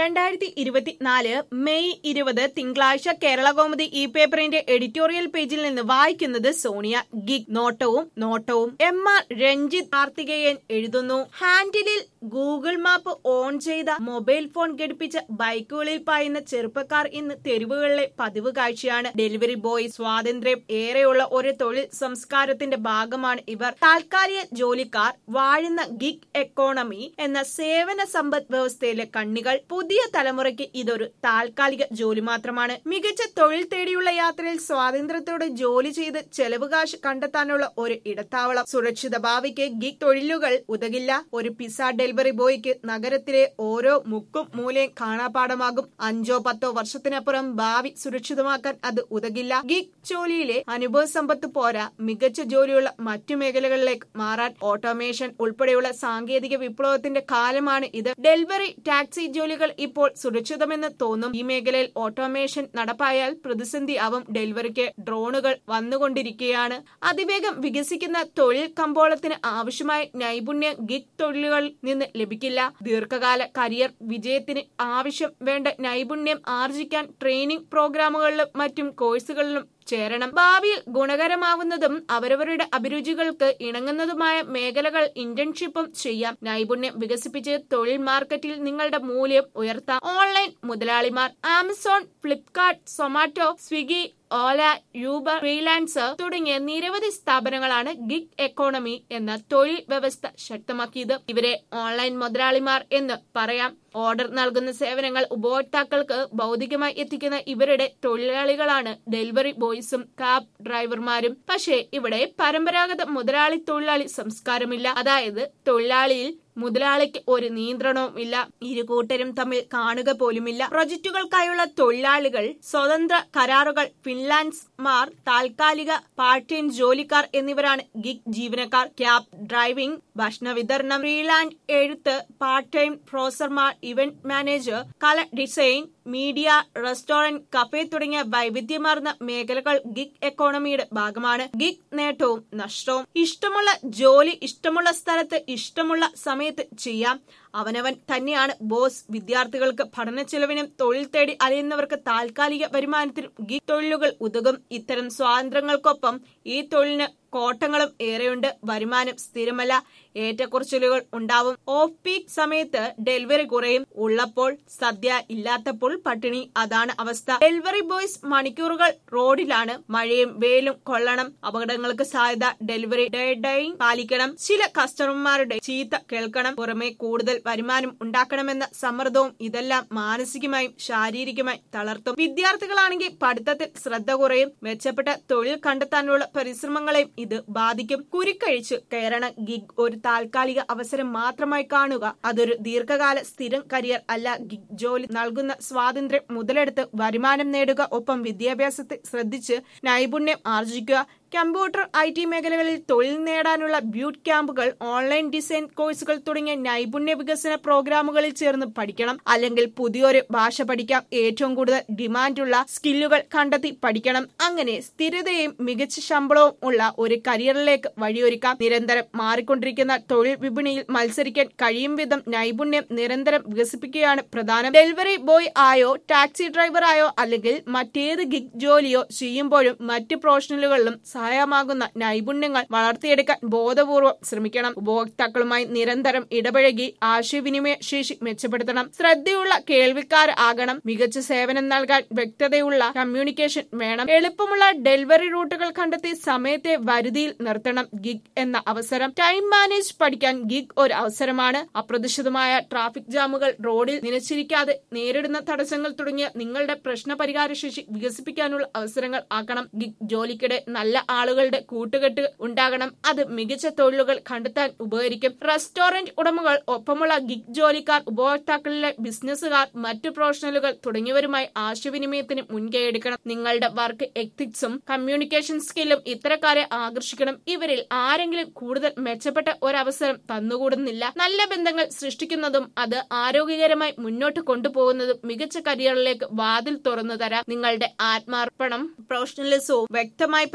രണ്ടായിരത്തി ഇരുപത്തിനാല് മെയ് ഇരുപത് തിങ്കളാഴ്ച കേരള കൗമുദി ഇ പേപ്പറിന്റെ എഡിറ്റോറിയൽ പേജിൽ നിന്ന് വായിക്കുന്നത് സോണിയ ഗിഗ് നോട്ടവും നോട്ടവും എം ആർ രഞ്ജിത്ത് കാർത്തികേയൻ എഴുതുന്നു ഹാൻഡിലിൽ ഗൂഗിൾ മാപ്പ് ഓൺ ചെയ്ത മൊബൈൽ ഫോൺ ഘടിപ്പിച്ച ബൈക്കുകളിൽ പായുന്ന ചെറുപ്പക്കാർ ഇന്ന് തെരുവുകളിലെ പതിവ് കാഴ്ചയാണ് ഡെലിവറി ബോയ് സ്വാതന്ത്ര്യം ഏറെയുള്ള ഒരു തൊഴിൽ സംസ്കാരത്തിന്റെ ഭാഗമാണ് ഇവർ താൽക്കാലിക ജോലിക്കാർ വാഴുന്ന ഗിഗ് എക്കോണമി എന്ന സേവന സമ്പദ് വ്യവസ്ഥയിലെ കണ്ണികൾ പുതിയ തലമുറയ്ക്ക് ഇതൊരു താൽക്കാലിക ജോലി മാത്രമാണ് മികച്ച തൊഴിൽ തേടിയുള്ള യാത്രയിൽ സ്വാതന്ത്ര്യത്തോടെ ജോലി ചെയ്ത് ചെലവ് കാശ് കണ്ടെത്താനുള്ള ഒരു ഇടത്താവളം സുരക്ഷിത ഭാവിക്ക് ഗിഗ് തൊഴിലുകൾ ഉതകില്ല ഒരു പിസ ഡെലിവറി ബോയ്ക്ക് നഗരത്തിലെ ഓരോ മുക്കും മൂലയും കാണാപാഠമാകും അഞ്ചോ പത്തോ വർഷത്തിനപ്പുറം ഭാവി സുരക്ഷിതമാക്കാൻ അത് ഉതകില്ല ഗിഗ് ജോലിയിലെ അനുഭവ സമ്പത്ത് പോരാ മികച്ച ജോലിയുള്ള മറ്റു മേഖലകളിലേക്ക് മാറാൻ ഓട്ടോമേഷൻ ഉൾപ്പെടെയുള്ള സാങ്കേതിക വിപ്ലവത്തിന്റെ കാലമാണ് ഇത് ഡെലിവറി ടാക്സി ജോലികൾ ഇപ്പോൾ സുരക്ഷിതമെന്ന് തോന്നും ഈ മേഖലയിൽ ഓട്ടോമേഷൻ നടപ്പായാൽ പ്രതിസന്ധി ആവും ഡെലിവറിക്ക് ഡ്രോണുകൾ വന്നുകൊണ്ടിരിക്കുകയാണ് അതിവേഗം വികസിക്കുന്ന തൊഴിൽ കമ്പോളത്തിന് ആവശ്യമായ നൈപുണ്യം ഗിഗ് തൊഴിലുകളിൽ നിന്ന് ലഭിക്കില്ല ദീർഘകാല കരിയർ വിജയത്തിന് ആവശ്യം വേണ്ട നൈപുണ്യം ആർജിക്കാൻ ട്രെയിനിംഗ് പ്രോഗ്രാമുകളിലും മറ്റും കോഴ്സുകളിലും ചേരണം ഭാവിയിൽ ഗുണകരമാവുന്നതും അവരവരുടെ അഭിരുചികൾക്ക് ഇണങ്ങുന്നതുമായ മേഖലകൾ ഇന്റേൺഷിപ്പും ചെയ്യാം നൈപുണ്യം വികസിപ്പിച്ച് തൊഴിൽ മാർക്കറ്റിൽ നിങ്ങളുടെ മൂല്യം ഉയർത്താം ഓൺലൈൻ മുതലാളിമാർ Amazon Flipkart Zomato Swiggy Ola Uber freelancer തുടങ്ങിയ നിരവധി സ്ഥാപനങ്ങളാണ് ഗിഗ് എക്കോണമി എന്ന തൊഴിൽ വ്യവസ്ഥ ശക്തമാക്കിയത് ഇവരെ ഓൺലൈൻ മുതലാളിമാർ എന്ന് പറയാം ഓർഡർ നൽകുന്ന സേവനങ്ങൾ ഉപഭോക്താക്കൾക്ക് ഭൗതികമായി എത്തിക്കുന്ന ഇവരുടെ തൊഴിലാളികളാണ് ഡെലിവറി ബോയ്സും കാബ് ഡ്രൈവർമാരും പക്ഷേ ഇവിടെ പരമ്പരാഗത മുതലാളി തൊഴിലാളി സംസ്കാരമില്ല അതായത് തൊഴിലാളിയിൽ മുതലാളിക്ക് ഒരു നിയന്ത്രണവും ഇല്ല ഇരു കൂട്ടരും തമ്മിൽ കാണുക പോലുമില്ല പ്രൊജക്ടുകൾക്കായുള്ള തൊഴിലാളികൾ സ്വതന്ത്ര കരാറുകൾ ഫിൻലാൻഡ്സ്മാർ താൽക്കാലിക പാർട്ട് ടൈം ജോലിക്കാർ എന്നിവരാണ് ഗിഗ് ജീവനക്കാർ ക്യാബ് ഡ്രൈവിംഗ് ഭക്ഷണ വിതരണം ഫ്രീലാൻഡ് എഴുത്ത് പാർട്ട് ടൈം പ്രൊഫസർമാർ ഇവന്റ് മാനേജർ കല ഡിസൈൻ മീഡിയ റെസ്റ്റോറന്റ് കഫേ തുടങ്ങിയ വൈവിധ്യമാർന്ന മേഖലകൾ ഗിഗ് എക്കോണമിയുടെ ഭാഗമാണ് ഗിഗ് നേട്ടവും നഷ്ടവും ഇഷ്ടമുള്ള ജോലി ഇഷ്ടമുള്ള സ്ഥലത്ത് ഇഷ്ടമുള്ള സമയത്ത് ചെയ്യാം അവനവൻ തന്നെയാണ് ബോസ് വിദ്യാർത്ഥികൾക്ക് പഠന ചെലവിനും തൊഴിൽ തേടി അലയുന്നവർക്ക് താൽക്കാലിക വരുമാനത്തിനും ഗിഗ് തൊഴിലുകൾ ഉതകും ഇത്തരം സ്വാതന്ത്ര്യങ്ങൾക്കൊപ്പം ഈ തൊഴിലിന് കോട്ടങ്ങളും ഏറെയുണ്ട് വരുമാനം സ്ഥിരമല്ല ഏറ്റക്കുറച്ചിലുകൾ ഉണ്ടാവും ഓഫ് പീക്ക് സമയത്ത് ഡെലിവറി കുറയും ഉള്ളപ്പോൾ സദ്യ ഇല്ലാത്തപ്പോൾ പട്ടിണി അതാണ് അവസ്ഥ ഡെലിവറി ബോയ്സ് മണിക്കൂറുകൾ റോഡിലാണ് മഴയും വെയിലും കൊള്ളണം അപകടങ്ങൾക്ക് സാധ്യത ഡെലിവറി ഡെഡ്ലൈൻ പാലിക്കണം ചില കസ്റ്റമർമാരുടെ ചീത്ത കേൾക്കണം പുറമെ കൂടുതൽ വരുമാനം ഉണ്ടാക്കണമെന്ന സമ്മർദ്ദവും ഇതെല്ലാം മാനസികമായും ശാരീരികമായും തളർത്തും വിദ്യാർത്ഥികളാണെങ്കിൽ പഠിത്തത്തിൽ ശ്രദ്ധ കുറയും മെച്ചപ്പെട്ട തൊഴിൽ കണ്ടെത്താനുള്ള പരിശ്രമങ്ങളെയും ഇത് ബാധിക്കും കുരുക്കഴിച്ച് കയറണ ഗിഗ് ഒരു താൽക്കാലിക അവസരം മാത്രമായി കാണുക അതൊരു ദീർഘകാല സ്ഥിരം കരിയർ അല്ല ഗിഗ് ജോലി നൽകുന്ന സ്വാതന്ത്ര്യം മുതലെടുത്ത് വരുമാനം നേടുക ഒപ്പം വിദ്യാഭ്യാസത്തെ ശ്രദ്ധിച്ച് നൈപുണ്യം ആർജിക്കുക കമ്പ്യൂട്ടർ ഐ ടി മേഖലകളിൽ തൊഴിൽ നേടാനുള്ള ബ്യൂട്ട് ക്യാമ്പുകൾ ഓൺലൈൻ ഡിസൈൻ കോഴ്സുകൾ തുടങ്ങിയ നൈപുണ്യ വികസന പ്രോഗ്രാമുകളിൽ ചേർന്ന് പഠിക്കണം അല്ലെങ്കിൽ പുതിയൊരു ഭാഷ പഠിക്കാം ഏറ്റവും കൂടുതൽ ഡിമാൻഡുള്ള സ്കില്ലുകൾ കണ്ടെത്തി പഠിക്കണം അങ്ങനെ സ്ഥിരതയും മികച്ച ശമ്പളവും ഉള്ള ഒരു കരിയറിലേക്ക് വഴിയൊരുക്കാം നിരന്തരം മാറിക്കൊണ്ടിരിക്കുന്ന തൊഴിൽ വിപണിയിൽ മത്സരിക്കാൻ കഴിയും വിധം നൈപുണ്യം നിരന്തരം വികസിപ്പിക്കുകയാണ് പ്രധാനം ഡെലിവറി ബോയ് ആയോ ടാക്സി ഡ്രൈവർ ആയോ അല്ലെങ്കിൽ മറ്റേത് ഗിഗ് ജോലിയോ ചെയ്യുമ്പോഴും മറ്റ് പ്രൊഫഷണലുകളിലും സഹായമാകുന്ന നൈപുണ്യങ്ങൾ വളർത്തിയെടുക്കാൻ ബോധപൂർവം ശ്രമിക്കണം ഉപഭോക്താക്കളുമായി നിരന്തരം ഇടപഴകി ആശയവിനിമയ ശേഷി മെച്ചപ്പെടുത്തണം ശ്രദ്ധയുള്ള കേൾവിക്കാർ ആകണം മികച്ച സേവനം നൽകാൻ വ്യക്തതയുള്ള കമ്മ്യൂണിക്കേഷൻ വേണം എളുപ്പമുള്ള ഡെലിവറി റൂട്ടുകൾ കണ്ടെത്തി സമയത്തെ വരുതിയിൽ നിർത്തണം ഗിഗ് എന്ന അവസരം ടൈം മാനേജ് പഠിക്കാൻ ഗിഗ് ഒരു അവസരമാണ് അപ്രതീക്ഷിതമായ ട്രാഫിക് ജാമുകൾ റോഡിൽ നിലച്ചിരിക്കാതെ നേരിടുന്ന തടസ്സങ്ങൾ തുടങ്ങിയ നിങ്ങളുടെ പ്രശ്ന പരിഹാര ശേഷി വികസിപ്പിക്കാനുള്ള അവസരങ്ങൾ ആക്കണം ഗിഗ് ജോലിക്കിടെ നല്ല ആളുകളുടെ കൂട്ടുകെട്ട് ഉണ്ടാകണം അത് മികച്ച തൊഴിലുകൾ കണ്ടെത്താൻ ഉപകരിക്കും റെസ്റ്റോറന്റ് ഉടമകൾ ഒപ്പമുള്ള ഗിഗ് ജോലിക്കാർ ഉപഭോക്താക്കളിലെ ബിസിനസ്സുകാർ മറ്റു പ്രൊഫഷണലുകൾ തുടങ്ങിയവരുമായി ആശയവിനിമയത്തിന് മുൻകൈ എടുക്കണം നിങ്ങളുടെ വർക്ക് എത്തിക്സും കമ്മ്യൂണിക്കേഷൻ സ്കില്ലും ഇത്തരക്കാരെ ആകർഷിക്കണം ഇവരിൽ ആരെങ്കിലും കൂടുതൽ മെച്ചപ്പെട്ട ഒരവസരം തന്നുകൂടുന്നില്ല നല്ല ബന്ധങ്ങൾ സൃഷ്ടിക്കുന്നതും അത് ആരോഗ്യകരമായി മുന്നോട്ട് കൊണ്ടുപോകുന്നതും മികച്ച കരിയറിലേക്ക് വാതിൽ തുറന്നു തരാം നിങ്ങളുടെ ആത്മാർപ്പണം പ്രൊഫഷണലിസവും വ്യക്തമായി പ്രകടമാക്കാൻ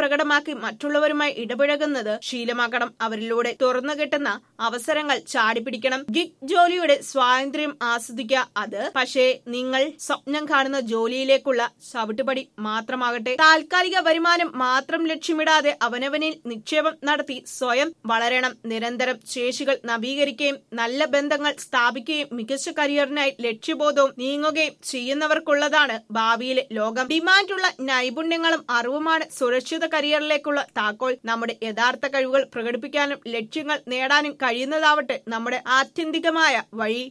മനസ്സിലാക്കി മറ്റുള്ളവരുമായി ഇടപഴകുന്നത് ശീലമാക്കണം അവരിലൂടെ തുറന്നു കിട്ടുന്ന അവസരങ്ങൾ ചാടിപ്പിടിക്കണം ഗിഗ് ജോലിയുടെ സ്വാതന്ത്ര്യം ആസ്വദിക്കുക അത് പക്ഷേ നിങ്ങൾ സ്വപ്നം കാണുന്ന ജോലിയിലേക്കുള്ള ചവിട്ടുപടി മാത്രമാകട്ടെ താൽക്കാലിക വരുമാനം മാത്രം ലക്ഷ്യമിടാതെ അവനവനിൽ നിക്ഷേപം നടത്തി സ്വയം വളരണം നിരന്തരം ശേഷികൾ നവീകരിക്കുകയും നല്ല ബന്ധങ്ങൾ സ്ഥാപിക്കുകയും മികച്ച കരിയറിനായി ലക്ഷ്യബോധവും നീങ്ങുകയും ചെയ്യുന്നവർക്കുള്ളതാണ് ഭാവിയിലെ ലോകം ഡിമാൻഡുള്ള നൈപുണ്യങ്ങളും അറിവുമാണ് സുരക്ഷിത കരിയറിലേക്കുള്ള താക്കോൽ നമ്മുടെ യഥാർത്ഥ കഴിവുകൾ പ്രകടിപ്പിക്കാനും ലക്ഷ്യങ്ങൾ നേടാനും കഴിയുന്നതാവട്ടെ നമ്മുടെ ആത്യന്തികമായ വഴി